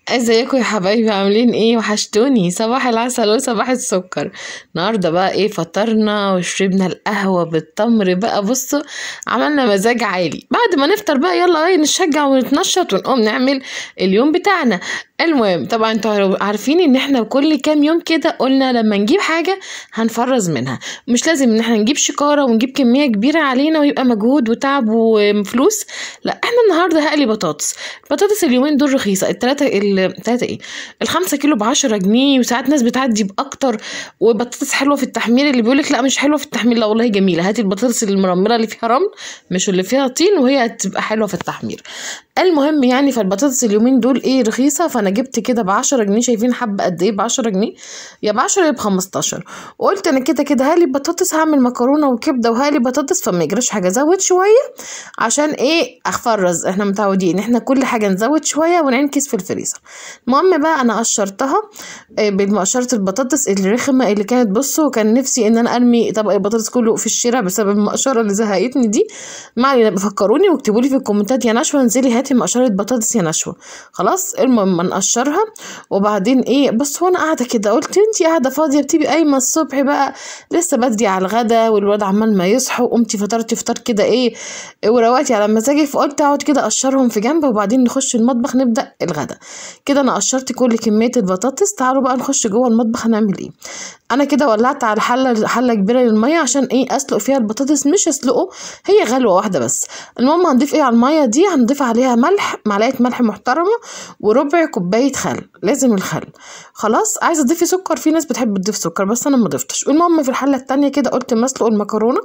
ازيكم يا حبايبي عاملين ايه وحشتوني صباح العسل وصباح السكر النهارده بقى ايه فطرنا وشربنا القهوه بالتمر بقى بصوا عملنا مزاج عالي بعد ما نفطر بقى يلا ايه نشجع ونتنشط ونقوم نعمل اليوم بتاعنا المهم طبعا انتوا عارفين ان احنا كل كام يوم كده قلنا لما نجيب حاجه هنفرز منها مش لازم ان احنا نجيب شكاره ونجيب كميه كبيره علينا ويبقى مجهود وتعب وفلوس لا احنا النهارده هقلي بطاطس البطاطس اليومين دول رخيصه التلاته التلاته ايه الخمسة كيلو بعشرة جنيه وساعات ناس بتعدي باكتر وبطاطس حلوه في التحمير اللي بيقولك لا مش حلوه في التحمير لا والله جميله هاتي البطاطس المرمره اللي فيها رمل مش اللي فيها طين وهي هتبقى حلوه في التحمير المهم يعني فالبطاطس اليومين دول ايه رخيصه فانا جبت كده ب 10 جنيه شايفين حبه قد ايه ب 10 جنيه يا ب 10 يا ب 15 وقلت انا كده كده هالي بطاطس هعمل مكرونه وكبده وهالي بطاطس فما يجراش حاجه زود شويه عشان ايه افرز احنا متعودين احنا كل حاجه نزود شويه وننكس في الفريزر المهم بقى انا قشرتها آه، بالمقشره البطاطس الرخمه اللي كانت بصوا كان نفسي ان انا ارمي طبق البطاطس كله في الشارع بسبب المقشره اللي زهقتني دي ما علينا بفكروني واكتبوا لي في الكومنتات يا نشوى انزلي هاتي مقشره بطاطس يا نشوى خلاص المهم نقشرها وبعدين ايه بس وانا قاعده كده قلت انتي قاعده فاضيه بتبقي قايمه الصبح بقى لسه بدري على الغدا والولاد عمال ما يصحوا قمتي فطرتي فطار كده ايه وروقتي على مزاجي فقلت اقعد كده اقشرهم في جنب وبعدين نخش المطبخ نبدا الغدا كده انا قشرت كل كميه البطاطس تعالوا بقى نخش جوه المطبخ هنعمل ايه انا كده ولعت على حله حله كبيره للميه عشان ايه اسلق فيها البطاطس مش اسلقه هي غلوه واحده بس المهم هنضيف ايه على الميه دي هنضيف عليها ملح معلقه ملح محترمه وربع كوبايه خل لازم الخل خلاص عايزه تضيفي سكر في ناس بتحب تضيف سكر بس انا ما ضفتش المهم في الحله التانية كده قلت مسلق المكرونه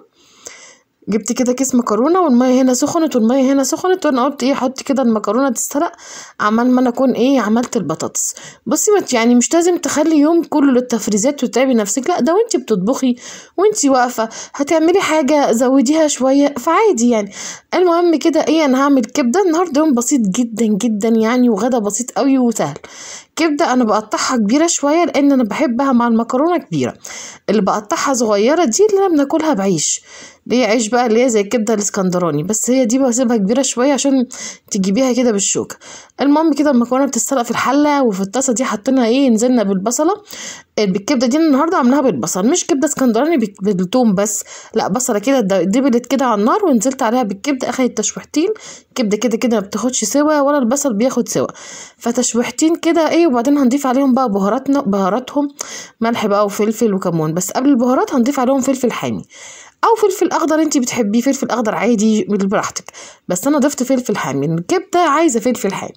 جبت كده كيس مكرونه والميه هنا سخنت والميه هنا سخنت وانا قلت ايه احط كده المكرونه تتسلق عمال ما انا اكون ايه عملت البطاطس بصي ما ت- يعني مش لازم تخلي يوم كله للتفريزات وتتعبي نفسك لا ده وانتي بتطبخي وانتي واقفه هتعملي حاجه زوديها شويه فعادي يعني المهم كده ايه انا هعمل كبده النهارده يوم بسيط جدا جدا يعني وغدا بسيط قوي وسهل كبده انا بقطعها كبيره شويه لان انا بحبها مع المكرونه كبيره اللي بقطعها صغيره دي اللي انا بناكلها بعيش ليه عيش بقى اللي هي زي الكبده الاسكندراني بس هي دي بسيبها كبيره شويه عشان تجيبيها كده بالشوكه المهم كده المكرونه بتتسلق في الحله وفي الطاسه دي حطينا ايه نزلنا بالبصله آه، بالكبده دي النهارده عاملاها بالبصل مش كبده اسكندراني بال- بالثوم بس لا بصله كده د- دبلت كده على النار ونزلت عليها بالكبده اخدت تشويحتين الكبده كده كده ما بتاخدش سوا ولا البصل بياخد سوا فتشويحتين كده ايه وبعدين هنضيف عليهم بقى بهاراتنا بهاراتهم ملح بقى وفلفل وكمون بس قبل البهارات هنضيف عليهم فلفل حامي او فلفل اخضر انت بتحبيه فلفل اخضر عادي براحتك بس انا ضفت فلفل حامي الكبده عايزه فلفل حامي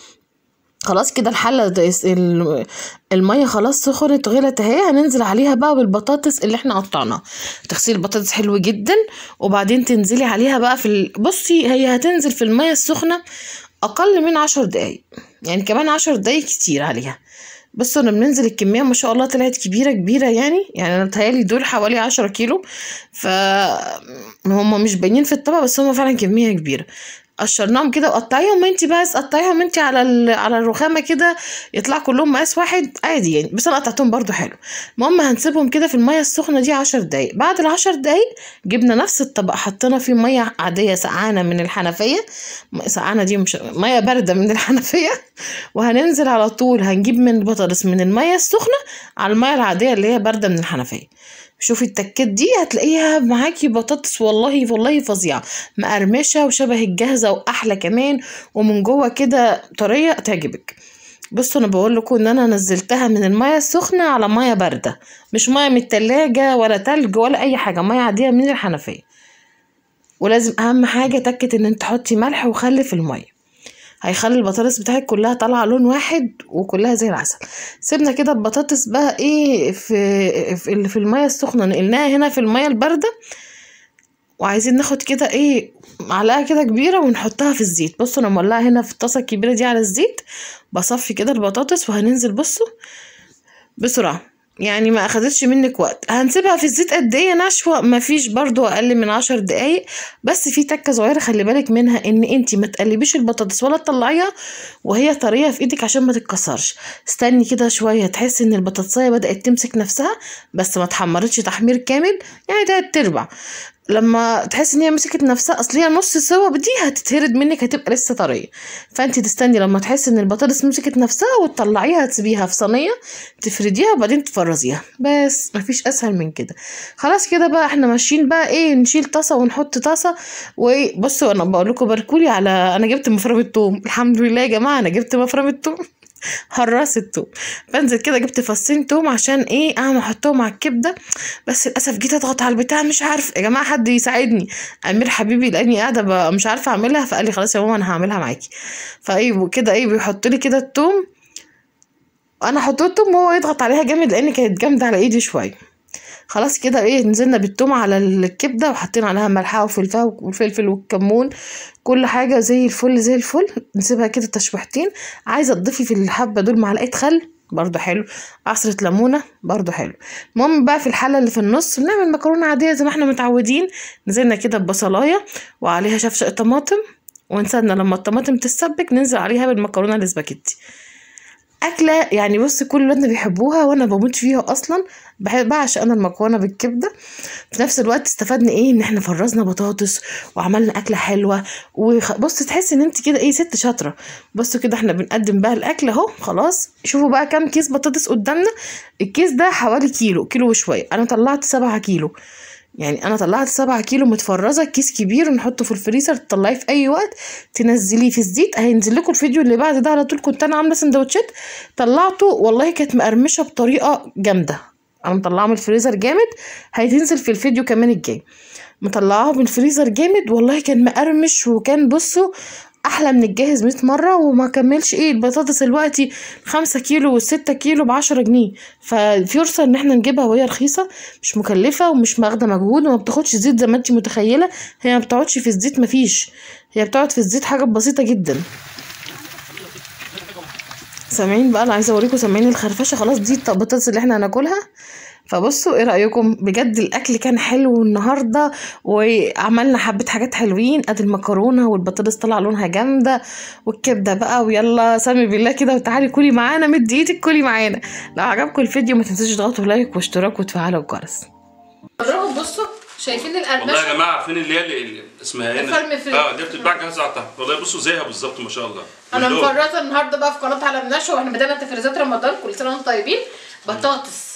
خلاص كده الحله ده يس- ال- الميه خلاص سخنت غلت اهي هننزل عليها بقى بالبطاطس اللي احنا قطعناها تغسلي البطاطس حلو جدا وبعدين تنزلي عليها بقى في ال... بصي هي هتنزل في الميه السخنه اقل من عشر دقايق يعني كمان عشر دقايق كتير عليها بصوا انا بننزل الكميه ما شاء الله طلعت كبيره كبيره يعني يعني انا بتهيالي دول حوالي عشرة كيلو ف هم مش باينين في الطبق بس هم فعلا كميه كبيره قشرناهم كده وقطعيهم انت بس قطعيهم انت على ال... على الرخامه كده يطلع كلهم مقاس واحد عادي يعني بس انا قطعتهم برضو حلو المهم هنسيبهم كده في الميه السخنه دي عشر دقايق بعد العشر دقايق جبنا نفس الطبق حطينا فيه ميه عاديه سقعانه من الحنفيه م- سقعانه دي مش ميه بارده من الحنفيه وهننزل على طول هنجيب من البطاطس من الميه السخنه على الميه العاديه اللي هي بارده من الحنفيه شوفي التكات دي هتلاقيها معاكي بطاطس والله والله فظيعه مقرمشه وشبه الجاهزه واحلى كمان ومن جوه كده طريه تعجبك بصوا انا بقول لكم ان انا نزلتها من الميه السخنه على ميه بارده مش ميه من التلاجة ولا تلج ولا اي حاجه ميه عاديه من الحنفيه ولازم اهم حاجه تاكد ان انت تحطي ملح وخل في الميه هيخلي البطاطس بتاعتك كلها طالعه لون واحد وكلها زي العسل سيبنا كده البطاطس بقى ايه في في اللي في الميه السخنه نقلناها هنا في الميه البارده وعايزين ناخد كده ايه معلقه كده كبيره ونحطها في الزيت بصوا انا مولعه هنا في الطاسه الكبيره دي على الزيت بصفي كده البطاطس وهننزل بصوا بسرعه يعني ما اخدتش منك وقت هنسيبها في الزيت قد ايه نشوة مفيش برضو اقل من عشر دقايق بس في تكه صغيره خلي بالك منها ان انتي ما تقلبيش البطاطس ولا تطلعيها وهي طريه في ايدك عشان ما تتكسرش استني كده شويه تحسي ان البطاطسايه بدات تمسك نفسها بس ما اتحمرتش تحمير كامل يعني تلات ارباع لما تحس ان هي مسكت نفسها اصل هي نص سوا دي هتتهرد منك هتبقى لسه طريه فانت تستني لما تحس ان البطاطس مسكت نفسها وتطلعيها تسيبيها في صينيه تفرديها وبعدين تفرزيها بس مفيش اسهل من كده خلاص كده بقى احنا ماشيين بقى ايه نشيل طاسه ونحط طاسه وبصوا انا بقول لكم باركولي على انا جبت مفرمه الثوم الحمد لله يا جماعه انا جبت مفرمه الثوم هراس التوم بنزل كده جبت فصين توم عشان ايه اعمل احطهم على الكبده بس للاسف جيت اضغط على البتاع مش عارف يا جماعه حد يساعدني امير حبيبي لاني قاعده بقى مش عارفه اعملها فقال لي خلاص يا ماما انا هعملها معاكي فايه كده ايه بيحط لي كده التوم انا احط التوم وهو يضغط عليها جامد لان كانت جامده على ايدي شويه خلاص كده ايه نزلنا بالتوم على الكبده وحطينا عليها ملحها وفلفل والفلفل والكمون كل حاجه زي الفل زي الفل نسيبها كده تشويحتين عايزه تضيفي في الحبه دول معلقه خل برضو حلو عصرة ليمونة برضو حلو المهم بقى في الحلة اللي في النص بنعمل مكرونة عادية زي ما احنا متعودين نزلنا كده ببصلاية وعليها شفشق طماطم ونسيبنا لما الطماطم تتسبك ننزل عليها بالمكرونة الاسباجيتي اكله يعني بص كل ولادنا بيحبوها وانا بموت فيها اصلا بحب بعشق انا المكرونه بالكبده في نفس الوقت استفدنا ايه ان احنا فرزنا بطاطس وعملنا اكله حلوه وبص تحس ان انت كده ايه ست شاطره بصوا كده احنا بنقدم بقى الاكل اهو خلاص شوفوا بقى كام كيس بطاطس قدامنا الكيس ده حوالي كيلو كيلو وشويه انا طلعت سبعة كيلو يعني انا طلعت سبعة كيلو متفرزه كيس كبير نحطه في الفريزر تطلعيه في اي وقت تنزليه في الزيت هينزل لكم الفيديو اللي بعد ده على طول كنت انا عامله سندوتشات طلعته والله كانت مقرمشه بطريقه جامده انا مطلعاه من الفريزر جامد هيتنزل في الفيديو كمان الجاي مطلعاه من الفريزر جامد والله كان مقرمش وكان بصوا احلى من الجاهز 100 مره وما كملش ايه البطاطس دلوقتي خمسة كيلو والستة كيلو بعشرة جنيه ففرصة ان احنا نجيبها وهي رخيصة مش مكلفة ومش واخدة مجهود وما بتاخدش زيت زي ما انت متخيلة هي ما بتقعدش في الزيت مفيش هي بتقعد في الزيت حاجة بسيطة جدا سامعين بقى انا عايزه اوريكم سامعين الخرفشه خلاص دي البطاطس اللي احنا هناكلها فبصوا ايه رايكم بجد الاكل كان حلو النهارده وعملنا حبه حاجات حلوين ادي المكرونه والبطاطس طلع لونها جامده والكبده بقى ويلا سامي بالله كده وتعالي كلي معانا مدي ايدك كلي معانا لو عجبكم الفيديو ما تنسوش تضغطوا لايك واشتراك وتفعلوا الجرس بصوا شايفين والله يا جماعه عارفين اللي هي اللي اسمها هنا الفرم فري. اه دي بتتباع جاهزه على الطهي والله بصوا زيها بالظبط ما شاء الله انا واللون. مفرطه النهارده بقى في قناه على النشوه واحنا بدانا تفريزات رمضان كل سنه وانتم طيبين بطاطس